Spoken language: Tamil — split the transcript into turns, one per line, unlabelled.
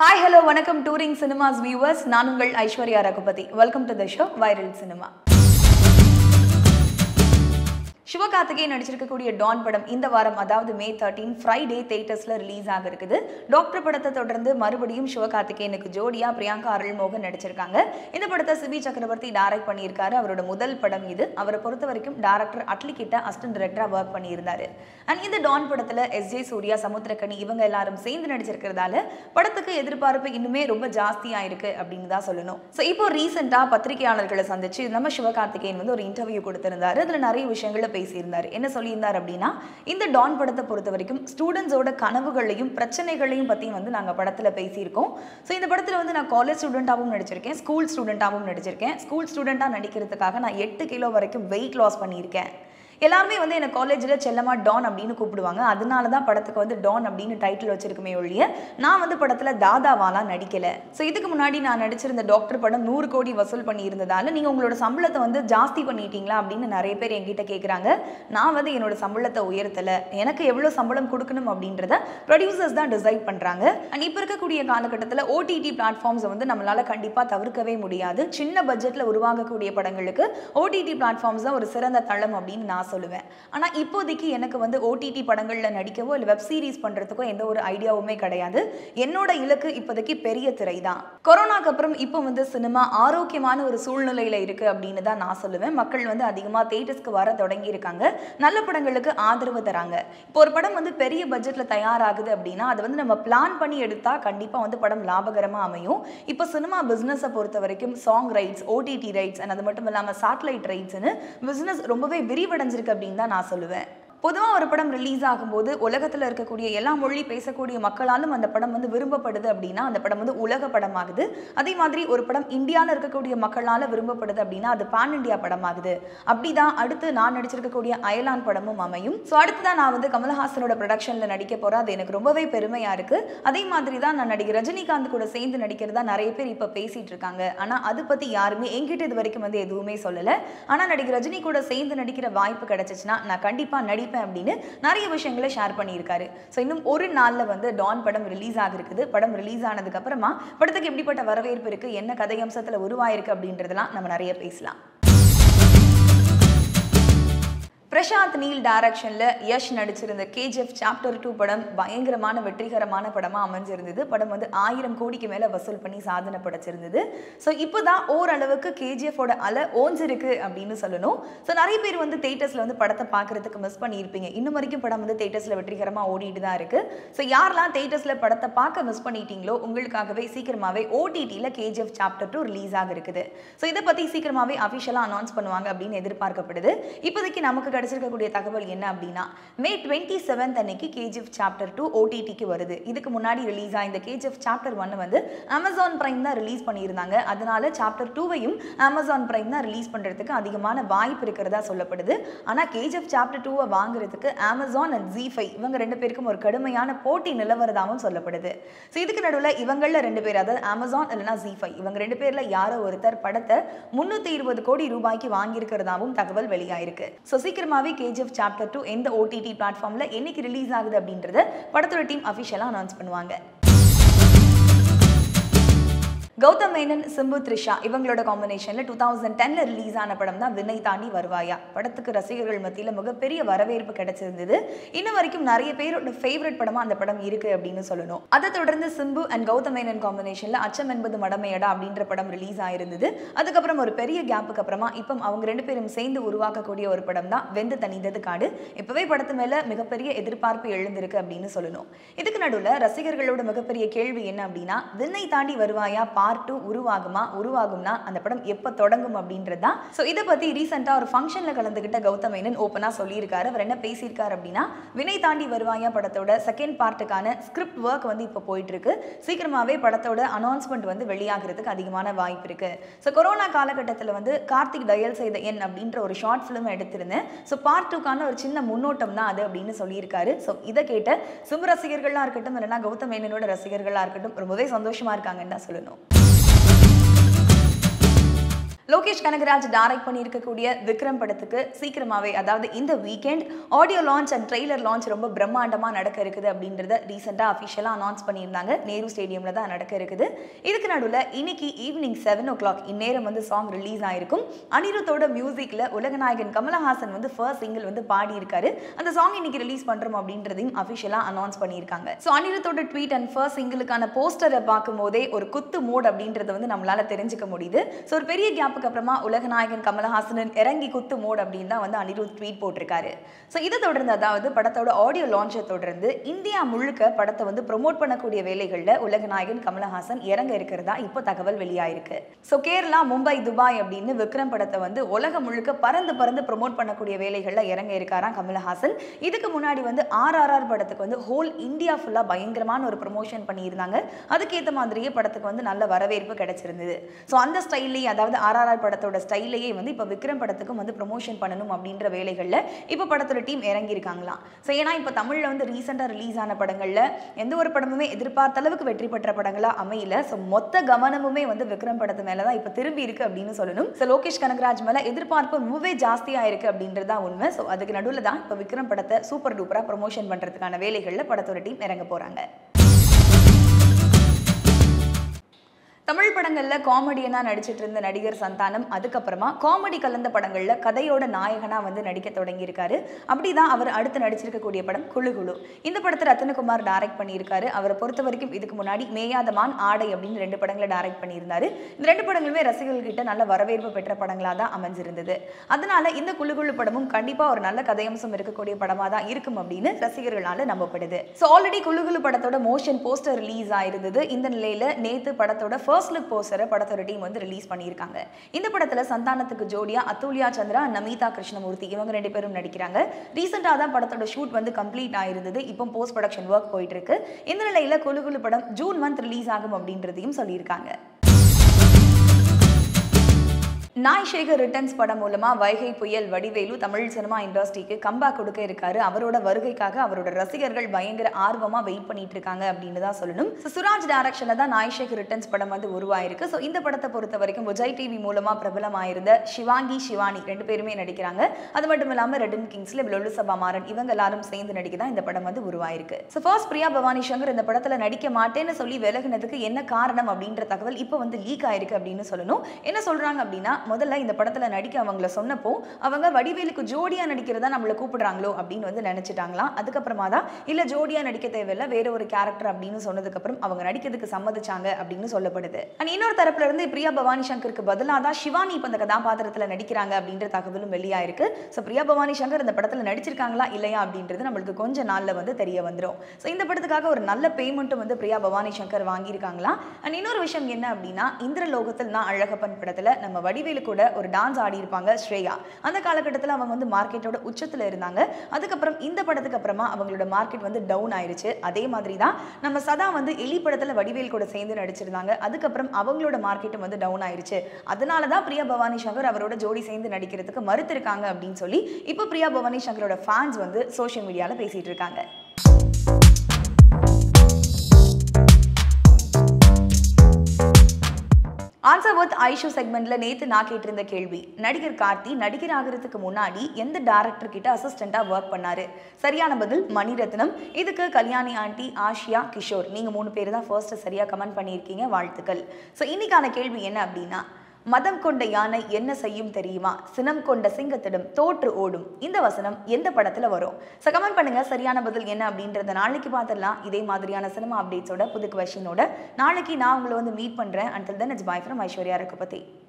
ஹாய் ஹலோ வணக்கம் டூரிங் சினிமாஸ் வியூவர்ஸ் நான் உங்கள் Aishwarya Raghupathi welcome to the show viral cinema Sivakarthikeyan நடிச்சிருக்கக்கூடிய டான் படம் இந்த வாரம் அதாவது மே தேர்ட்டீன் ஃப்ரைடே தேட்டர்ஸ்ல ரிலீஸ் ஆக இருக்குது டாக்டர் படத்தை தொடர்ந்து மறுபடியும் சிவகார்த்திகேயனுக்கு ஜோடியா பிரியங்கா அருள்மோகன் நடிச்சிருக்காங்க இந்த படத்தை சிபி சக்கரவர்த்தி டைரக்ட் பண்ணியிருக்காரு அவரோட முதல் படம் இது அவரை பொறுத்த வரைக்கும் டேரக்டர் அட்லி கிட்ட அசிஸ்டன்ட் டைரக்டரா ஒர்க் பண்ணியிருந்தாரு அண்ட் இந்த டான் படத்துல எஸ் ஜே சூர்யா சமுத்திரக்கனி இவங்க எல்லாரும் சேர்ந்து நடிச்சிருக்கிறதால படத்துக்கு எதிர்பார்ப்பு இன்னுமே ரொம்ப ஜாஸ்தியா இருக்கு அப்படின்னு தான் சொல்லணும் ஸோ இப்போ ரீசெண்டா பத்திரிகையாளர்களை சந்திச்சு நம்ம சிவகார்த்திகேயன் வந்து ஒரு இன்டர்வியூ கொடுத்திருந்தாரு அதுல நிறைய விஷயங்களை பேசியிருந்தார் என்ன சொல்லியிருந்தார் அப்படின்னா இந்த டான் படத்தை பொறுத்த வரைக்கும் ஸ்டூடெண்ட்ஸோட கனவுகளையும் பிரச்சனைகளையும் பற்றியும் வந்து நாங்கள் படத்தில் பேசியிருக்கோம் ஸோ இந்த படத்தில் வந்து நான் காலேஜ் ஸ்டூடெண்ட்டாகவும் நடிச்சிருக்கேன் ஸ்கூல் ஸ்டூடெண்ட்டாகவும் நடிச்சிருக்கேன் ஸ்கூல் ஸ்டூடெண்ட்டாக நடிக்கிறதுக்காக நான் எட்டு கிலோ வரைக்கும் வெயிட் லாஸ் பண்ணியிருக்கேன் எல்லாருமே வந்து என்னை காலேஜில் செல்லமா டான் அப்படின்னு கூப்பிடுவாங்க அதனால தான் படத்துக்கு வந்து டான் அப்படின்னு டைட்டில் வச்சிருக்குமே ஒழிய நான் வந்து படத்தில் தாதாவாலாம் நடிக்கலை ஸோ இதுக்கு முன்னாடி நான் நடிச்சிருந்த டாக்டர் படம் நூறு கோடி வசூல் பண்ணி இருந்ததால நீங்கள் உங்களோட சம்பளத்தை வந்து ஜாஸ்தி பண்ணிட்டீங்களா அப்படின்னு நிறைய பேர் என்கிட்ட கேட்குறாங்க நான் வந்து என்னோட சம்பளத்தை உயர்த்தலை எனக்கு எவ்வளோ சம்பளம் கொடுக்கணும் அப்படின்றத ப்ரொடியூசர்ஸ் தான் டிசைட் பண்ணுறாங்க அண்ட் இப்போ இருக்கக்கூடிய காலகட்டத்தில் ஓடிடி பிளாட்ஃபார்ம்ஸை வந்து நம்மளால் கண்டிப்பாக தவிர்க்கவே முடியாது சின்ன பட்ஜெட்டில் உருவாகக்கூடிய படங்களுக்கு ஓடிடி பிளாட்ஃபார்ம்ஸ் தான் ஒரு சிறந்த தளம் அப்படின்னு நான் சொல்லுவேன் ஆனால் இப்போதைக்கு எனக்கு வந்து ஓடிடி படங்களில் நடிக்கவோ இல்லை வெப் சீரிஸ் பண்ணுறதுக்கோ எந்த ஒரு ஐடியாவுமே கிடையாது என்னோட இலக்கு இப்போதைக்கு பெரிய திரை தான் கொரோனாக்கு அப்புறம் இப்போ வந்து சினிமா ஆரோக்கியமான ஒரு சூழ்நிலையில் இருக்குது அப்படின்னு தான் நான் சொல்லுவேன் மக்கள் வந்து அதிகமாக தேட்டர்ஸ்க்கு வர தொடங்கி இருக்காங்க நல்ல படங்களுக்கு ஆதரவு தராங்க இப்போ ஒரு படம் வந்து பெரிய பட்ஜெட்டில் தயாராகுது அப்படின்னா அதை வந்து நம்ம பிளான் பண்ணி எடுத்தால் கண்டிப்பாக வந்து படம் லாபகரமாக அமையும் இப்போ சினிமா பிஸ்னஸை பொறுத்த வரைக்கும் song rights OTT rights and அது மட்டும் இல்லாமல் சேட்டலைட் ரைட்ஸ்னு பிஸ்னஸ் ரொம்பவே விரிவடைஞ்சிருக்கு அப்படின்னு தான் நான் சொல்லுவேன் பொதுவாக ஒரு படம் ரிலீஸ் ஆகும்போது உலகத்தில் இருக்கக்கூடிய எல்லா மொழி பேசக்கூடிய மக்களாலும் அந்த படம் வந்து விரும்பப்படுது அப்படின்னா அந்த படம் வந்து உலக படமாகுது அதே மாதிரி ஒரு படம் இந்தியாவில் இருக்கக்கூடிய மக்களால் விரும்பப்படுது அப்படின்னா அது பான் இண்டியா படமாகுது அப்படிதான் அடுத்து நான் நடிச்சிருக்கக்கூடிய அயலான் படமும் அமையும் ஸோ அடுத்ததான் நான் வந்து கமல்ஹாசனோட ப்ரொடக்ஷனில் நடிக்க போகிறேன் அது எனக்கு ரொம்பவே பெருமையாக இருக்குது அதே மாதிரி தான் நான் நடிகர் ரஜினிகாந்த் கூட சேர்ந்து நடிக்கிறதா நிறைய பேர் இப்போ பேசிகிட்டு இருக்காங்க ஆனால் அது பற்றி யாருமே என்கிட்ட இது வரைக்கும் வந்து எதுவுமே சொல்லலை ஆனால் நடிகர் ரஜினி கூட சேர்ந்து நடிக்கிற வாய்ப்பு கிடைச்சிச்சுன்னா நான் கண்டிப்பாக நடிப்பேன் அப்படின்னு நிறைய விஷயங்களை ஷேர் பண்ணியிருக்காரு ஸோ இன்னும் ஒரு நாளில் வந்து டான் படம் ரிலீஸ் ஆகிருக்குது படம் ரிலீஸ் ஆனதுக்கு அப்புறமா படத்துக்கு எப்படிப்பட்ட வரவேற்பு இருக்குது என்ன கதையம்சத்தில் உருவாயிருக்கு அப்படின்றதெல்லாம் நம்ம நிறைய பேசலாம் பிரசாந்த் நீல் டைரக்ஷனில் யஷ் நடிச்சிருந்த கேஜிஎஃப் சாப்டர் டூ படம் பயங்கரமான வெற்றிகரமான படமாக அமைஞ்சிருந்தது படம் வந்து ஆயிரம் கோடிக்கு மேலே வசூல் பண்ணி சாதனை படைச்சிருந்தது ஸோ இப்போ தான் ஓரளவுக்கு கேஜிஎஃபோட அலை ஓஞ்சிருக்கு அப்படின்னு சொல்லணும் ஸோ நிறைய பேர் வந்து தேட்டர்ஸில் வந்து படத்தை பார்க்குறதுக்கு மிஸ் பண்ணியிருப்பீங்க இன்னும் வரைக்கும் படம் வந்து தேட்டர்ஸில் வெற்றிகரமாக ஓடிட்டு தான் இருக்குது ஸோ யாரெல்லாம் தேட்டர்ஸில் படத்தை பார்க்க மிஸ் பண்ணிட்டீங்களோ உங்களுக்காகவே சீக்கிரமாகவே ஓடிடியில் கேஜிஎஃப் சாப்டர் டூ ரிலீஸ் ஆக இருக்குது ஸோ இதை பற்றி சீக்கிரமாகவே அஃபிஷியலாக அனௌன்ஸ் பண்ணுவாங்க அப்படின்னு எதிர்பார்க்கப்படுது இப்போதைக்கு நமக்கு கிடைச்சிருக்கக்கூடிய தகவல் என்ன அப்படின்னா மே டுவெண்ட்டி செவன்த் அன்னைக்கு கேஜிஎஃப் சாப்டர் டூ ஓடிடிக்கு வருது இதுக்கு முன்னாடி ரிலீஸ் ஆக இந்த கேஜிஎஃப் சாப்டர் ஒன் வந்து அமேசான் பிரைம் தான் ரிலீஸ் பண்ணியிருந்தாங்க அதனால சாப்டர் டூவையும் அமேசான் பிரைம் தான் ரிலீஸ் பண்ணுறதுக்கு அதிகமான வாய்ப்பு இருக்கிறதா சொல்லப்படுது ஆனால் கேஜிஎஃப் சாப்டர் டூவை வாங்குறதுக்கு அமேசான் அண்ட் ஜி ஃபைவ் இவங்க ரெண்டு பேருக்கும் ஒரு கடுமையான போட்டி நிலவரதாகவும் சொல்லப்படுது ஸோ இதுக்கு நடுவில் இவங்களில் ரெண்டு பேர் அதாவது அமேசான் இல்லைனா ஜி ஃபைவ் இவங்க ரெண்டு பேரில் யாரோ ஒருத்தர் படத்தை முந்நூற்றி இருபது கோடி ரூபாய்க்கு வாங்கியிருக்கிறதாவும் தகவல் வெளியாயிருக்கு ஸோ சீக்கிரமாகவே கேஜிஎஃப் சாப்டர் டூ எந்த ஓடிடி பிளாட்ஃபார்மில் என்னைக்கு ரிலீஸ் ஆகுது அப்படின்றத படத்தோட டீம் அஃபிஷியலாக அனௌன்ஸ் பண்ணுவாங்க கௌதம் மேனன் சிம்பு த்ரிஷா இவங்களோட காம்பினேஷனில் டூ தௌசண்ட் டென்ல ரிலீஸ் ஆன படம் தான் வினை தாண்டி வருவாயா படத்துக்கு ரசிகர்கள் மத்தியில் மிகப்பெரிய வரவேற்பு கிடைச்சிருந்தது இன்னும் வரைக்கும் நிறைய பேரோட ஃபேவரட் படமாக அந்த படம் இருக்கு அப்படின்னு சொல்லணும் அதை தொடர்ந்து சிம்பு அண்ட் கௌதம் மேனன் காம்பினேஷனில் அச்சம் என்பது மடமையடா அப்படின்ற படம் ரிலீஸ் ஆயிருந்தது அதுக்கப்புறம் ஒரு பெரிய கேப்புக்கு அப்புறமா இப்போ அவங்க ரெண்டு பேரும் சேர்ந்து உருவாக்கக்கூடிய ஒரு படம் தான் வெந்து தனிந்தது காடு இப்போவே படத்து மேலே மிகப்பெரிய எதிர்பார்ப்பு எழுந்திருக்கு அப்படின்னு சொல்லணும் இதுக்கு நடுவில் ரசிகர்களோட மிகப்பெரிய கேள்வி என்ன அப்படின்னா விண்ணை தாண்டி வருவாயா பார்ட் டூ உருவாகுமா உருவாகும்னா அந்த படம் எப்போ தொடங்கும் அப்படின்றது தான் ஸோ இதை பற்றி ரீசெண்டாக ஒரு ஃபங்க்ஷனில் கலந்துக்கிட்ட கௌதம் மேனன் ஓப்பனாக சொல்லியிருக்காரு அவர் என்ன பேசியிருக்காரு அப்படின்னா வினை தாண்டி வருவாயா படத்தோட செகண்ட் பார்ட்டுக்கான ஸ்கிரிப்ட் ஒர்க் வந்து இப்போ போயிட்டு இருக்கு சீக்கிரமாகவே படத்தோட அனௌன்ஸ்மெண்ட் வந்து வெளியாகிறதுக்கு அதிகமான வாய்ப்பு இருக்கு ஸோ கொரோனா காலகட்டத்தில் வந்து கார்த்திக் டயல் செய்த என் அப்படின்ற ஒரு ஷார்ட் ஃபிலிம் எடுத்திருந்தேன் ஸோ பார்ட் டூக்கான ஒரு சின்ன முன்னோட்டம் தான் அது அப்படின்னு சொல்லியிருக்காரு ஸோ இதை கேட்ட சிம்பு ரசிகர்களாக இருக்கட்டும் இல்லைனா கௌதம் மேனனோட ரசிகர்களாக இருக்கட்டும் ரொம்பவே சந்தோஷமா இருக்காங்கன்னு தான் சொல்லணும் லோகேஷ் கனகராஜ் டைரக்ட் பண்ணியிருக்கக்கூடிய விக்ரம் படத்துக்கு சீக்கிரமாவே அதாவது இந்த weekend audio launch and trailer launch ரொம்ப பிரம்மாண்டமா நடக்க இருக்குது அப்படின்றத ரீசெண்டா அஃபிஷியலா அனௌன்ஸ் பண்ணியிருந்தாங்க நேரு ஸ்டேடியம்ல தான் நடக்க இருக்குது இதுக்கு நடுவில் இன்னைக்கு ஈவினிங் செவன் ஓ கிளாக் இந்நேரம் வந்து சாங் ரிலீஸ் ஆயிருக்கும் அனிருத்தோட மியூசிக்ல உலகநாயகன் கமலஹாசன் வந்து ஃபர்ஸ்ட் சிங்கிள் வந்து பாடி இருக்காரு அந்த சாங் இன்னைக்கு ரிலீஸ் பண்றோம் அப்படின்றதையும் அஃபிஷியலா அனௌன்ஸ் பண்ணியிருக்காங்க ஸோ அனிருத்தோட ட்வீட் அண்ட் ஃபர்ஸ்ட் சிங்கிளுக்கான போஸ்டரை பார்க்கும் போதே ஒரு குத்து மோட் அப்படின்றத வந்து நம்மளால தெரிஞ்சுக்க முடியுது ஸோ ஒரு பெரிய கேப்புக்கு அப்புறமா உலகநாயகன் கமலஹாசன் இறங்கி குத்து மோட் அப்படின்னு தான் வந்து அனிருத் ட்வீட் போட்டிருக்காரு ஸோ இதை தொடர்ந்து அதாவது படத்தோட ஆடியோ லான்ச்சை தொடர்ந்து இந்தியா முழுக்க படத்தை வந்து ப்ரொமோட் பண்ணக்கூடிய வேலைகளில் உலகநாயகன் கமலஹாசன் இறங்க இருக்கிறதா இப்போ தகவல் வெளியாயிருக்கு ஸோ கேரளா மும்பை துபாய் அப்படின்னு விக்ரம் படத்தை வந்து உலகம் முழுக்க பறந்து பறந்து ப்ரொமோட் பண்ணக்கூடிய வேலைகளில் இறங்க இருக்காராம் கமலஹாசன் இதுக்கு முன்னாடி வந்து ஆர்ஆர்ஆர் படத்துக்கு வந்து ஹோல் இந்தியா ஃபுல்லாக பயங்கரமான ஒரு ப்ரொமோஷன் பண்ணியிருந்தாங்க அதுக்கேற்ற மாதிரியே படத்துக்கு வந்து நல்ல வரவேற்பு கிடைச்சிருந்தது ஸோ அந்த ஸ்டைல்லையே அதாவது ஆர்ஆர்ஆர் படத்தோட ஸ்டைலையே வந்து இப்போ விக்ரம் படத்துக்கும் வந்து ப்ரொமோஷன் பண்ணணும் அப்படின்ற வேலைகளில் இப்போ படத்தோட டீம் இறங்கியிருக்காங்களாம் ஸோ ஏன்னா இப்போ தமிழில் வந்து ரீசெண்டாக ரிலீஸ் ஆன படங்களில் எந்த ஒரு படமுமே எதிர்பார்த்த அளவுக்கு வெற்றி பெற்ற படங்களாக அமையல ஸோ மொத்த கவனமுமே வந்து விக்ரம் படத்து மேலே தான் இப்போ திரும்பி இருக்கு அப்படின்னு சொல்லணும் ஸோ லோகேஷ் கனகராஜ் மேலே எதிர்பார்ப்பு ரொம்பவே ஜாஸ்தியாக இருக்கு அப்படின்றது தான் உண்மை ஸோ அதுக்கு நடுவில் தான் இப்போ விக்ரம் படத்தை சூப்பர் டூப்பராக ப்ரொமோஷன் பண்ணுறதுக்கான வேலைகளில் படத்தோட டீம் இறங்க போகிறாங்க தமிழ் படங்கள்ல காமெடியனா நடிச்சிட்டு இருந்த நடிகர் சந்தானம் அதுக்கப்புறமா காமெடி கலந்த படங்கள்ல கதையோட நாயகனா வந்து நடிக்க தொடங்கியிருக்காரு அப்படிதான் அவர் அடுத்து நடிச்சிருக்கக்கூடிய படம் குழு குழு இந்த படத்தை ரத்னகுமார் டைரக்ட் பண்ணியிருக்காரு அவரை பொறுத்த வரைக்கும் இதுக்கு முன்னாடி மேயாத மான் ஆடை அப்படின்னு ரெண்டு படங்களை டைரக்ட் பண்ணியிருந்தாரு இந்த ரெண்டு படங்களுமே ரசிகர்கள் கிட்ட நல்ல வரவேற்பு பெற்ற படங்களா தான் அமைஞ்சிருந்தது அதனால இந்த குழு குழு படமும் கண்டிப்பா ஒரு நல்ல கதையம்சம் இருக்கக்கூடிய படமா தான் இருக்கும் அப்படின்னு ரசிகர்களால நம்பப்படுது ஸோ ஆல்ரெடி குழு குழு படத்தோட மோஷன் போஸ்டர் ரிலீஸ் ஆயிருந்தது இந்த நிலையில நேத்து படத்தோட ஃபர்ஸ்ட் லுக் போஸ்டரை படத்தோட டீம் வந்து ரிலீஸ் பண்ணியிருக்காங்க இந்த படத்துல சந்தானத்துக்கு ஜோடியா அத்துல்யா சந்திரா நமிதா கிருஷ்ணமூர்த்தி இவங்க ரெண்டு பேரும் நடிக்கிறாங்க ரீசெண்டாக தான் படத்தோட ஷூட் வந்து கம்ப்ளீட் ஆயிருந்தது இப்போ போஸ்ட் ப்ரொடக்ஷன் ஒர்க் போயிட்டு இருக்கு இந்த நிலையில குழு குழு படம் ஜூன் மந்த் ரிலீஸ் ஆகும் அப்படின்றதையும் சொல்லியிருக்காங்க நாய் சேகர் ரிட்டர்ன்ஸ் படம் மூலமா வைகை புயல் வடிவேலு தமிழ் சினிமா இண்டஸ்ட்ரிக்கு கம்பேக் கொடுக்க இருக்காரு அவரோட வருகைக்காக அவரோட ரசிகர்கள் பயங்கர ஆர்வமா வெயிட் பண்ணிட்டு இருக்காங்க அப்படின்னு தான் சொல்லணும் So, சுராஜ் டைரக்ஷன்ல தான் நாய் சேகர் ரிட்டர்ன்ஸ் படம் வந்து உருவாயிருக்கு ஸோ இந்த படத்தை பொறுத்த வரைக்கும் விஜய் டிவி மூலமா பிரபலமாயிருந்த சிவாங்கி சிவானி ரெண்டு பேருமே நடிக்கிறாங்க அது மட்டும் இல்லாம ரெட்டன் கிங்ஸ்ல லொல்லு சபா மாறன் இவங்க எல்லாரும் சேர்ந்து நடிக்க தான் இந்த படம் வந்து உருவாயிருக்கு ஸோ ஃபர்ஸ்ட் பிரியா பவானி சங்கர் இந்த படத்துல நடிக்க மாட்டேன்னு சொல்லி விலகினதுக்கு என்ன காரணம் அப்படின்ற தகவல் இப்போ வந்து லீக் ஆயிருக்கு அப்படின்னு சொல்லணும் என்ன சொல்றாங்க அப்படின்னா முதல்ல இந்த படத்துல நடிக்க அவங்கள சொன்னப்போ அவங்க வடிவேலுக்கு ஜோடியா நடிக்கிறதா நம்மள கூப்பிடுறாங்களோ அப்படின்னு வந்து நினைச்சிட்டாங்களாம் அதுக்கப்புறமா தான் இல்ல ஜோடியா நடிக்க தேவையில்ல வேற ஒரு கேரக்டர் அப்படின்னு சொன்னதுக்கு அப்புறம் அவங்க நடிக்கிறதுக்கு சம்மதிச்சாங்க அப்படின்னு சொல்லப்படுது அண்ட் இன்னொரு தரப்புல இருந்து பிரியா பவானி சங்கருக்கு பதிலாக தான் சிவானி இப்போ இந்த கதாபாத்திரத்துல நடிக்கிறாங்க அப்படின்ற தகவலும் வெளியாயிருக்கு ஸோ பிரியா பவானி சங்கர் இந்த படத்துல நடிச்சிருக்காங்களா இல்லையா அப்படின்றது நம்மளுக்கு கொஞ்ச நாள்ல வந்து தெரிய வந்துடும் ஸோ இந்த படத்துக்காக ஒரு நல்ல பேமெண்ட்டும் வந்து பிரியா பவானி சங்கர் வாங்கியிருக்காங்களா அண்ட் இன்னொரு விஷயம் என்ன அப்படின்னா இந்திரலோகத்தில் நான் அழகப்பன் படத்துல நம்ம வடிவேலு கூட ஒரு டான்ஸ் ஆடி இருப்பாங்க ஸ்ரேயா அந்த காலகட்டத்தில் அவங்க வந்து மார்க்கெட்டோட உச்சத்தில் இருந்தாங்க அதுக்கப்புறம் இந்த படத்துக்கு அப்புறமா அவங்களோட மார்க்கெட் வந்து டவுன் ஆயிருச்சு அதே மாதிரி தான் நம்ம சதா வந்து எலி படத்தில் வடிவேல் கூட சேர்ந்து நடிச்சிருந்தாங்க அதுக்கப்புறம் அவங்களோட மார்க்கெட்டும் வந்து டவுன் ஆயிருச்சு அதனால தான் பிரியா பவானி சங்கர் அவரோட ஜோடி சேர்ந்து நடிக்கிறதுக்கு மறுத்திருக்காங்க அப்படின்னு சொல்லி இப்போ பிரியா பவானி சங்கரோட ஃபேன்ஸ் வந்து சோஷியல் மீடியாவில் பேசிட்டு இருக்காங்க ஆன்சர் வித் ஐஷு செக்மெண்ட்ல நேத்து நான் கேட்டிருந்த கேள்வி நடிகர் கார்த்தி நடிகர் ஆகிறதுக்கு முன்னாடி எந்த டேரக்டர் கிட்ட அசிஸ்டண்டா ஒர்க் பண்ணாரு சரியான பதில் மணிரத்னம் இதுக்கு கல்யாணி ஆண்டி ஆஷியா கிஷோர் நீங்க மூணு பேர் தான் ஃபர்ஸ்ட் சரியா கமெண்ட் பண்ணியிருக்கீங்க வாழ்த்துக்கள் ஸோ இன்னைக்கான கேள்வி என்ன அப்படின்னா மதம் கொண்ட யானை என்ன செய்யும் தெரியுமா சினம் கொண்ட சிங்கத்திடம் தோற்று ஓடும் இந்த வசனம் எந்த படத்துல வரும் ஸோ கமெண்ட் பண்ணுங்க சரியான பதில் என்ன அப்படின்றத நாளைக்கு பார்த்துடலாம் இதே மாதிரியான சினிமா அப்டேட்ஸோட புது கொஷினோட நாளைக்கு நான் உங்களை வந்து மீட் பண்றேன் until then it's bye from Aishwarya Raghupathi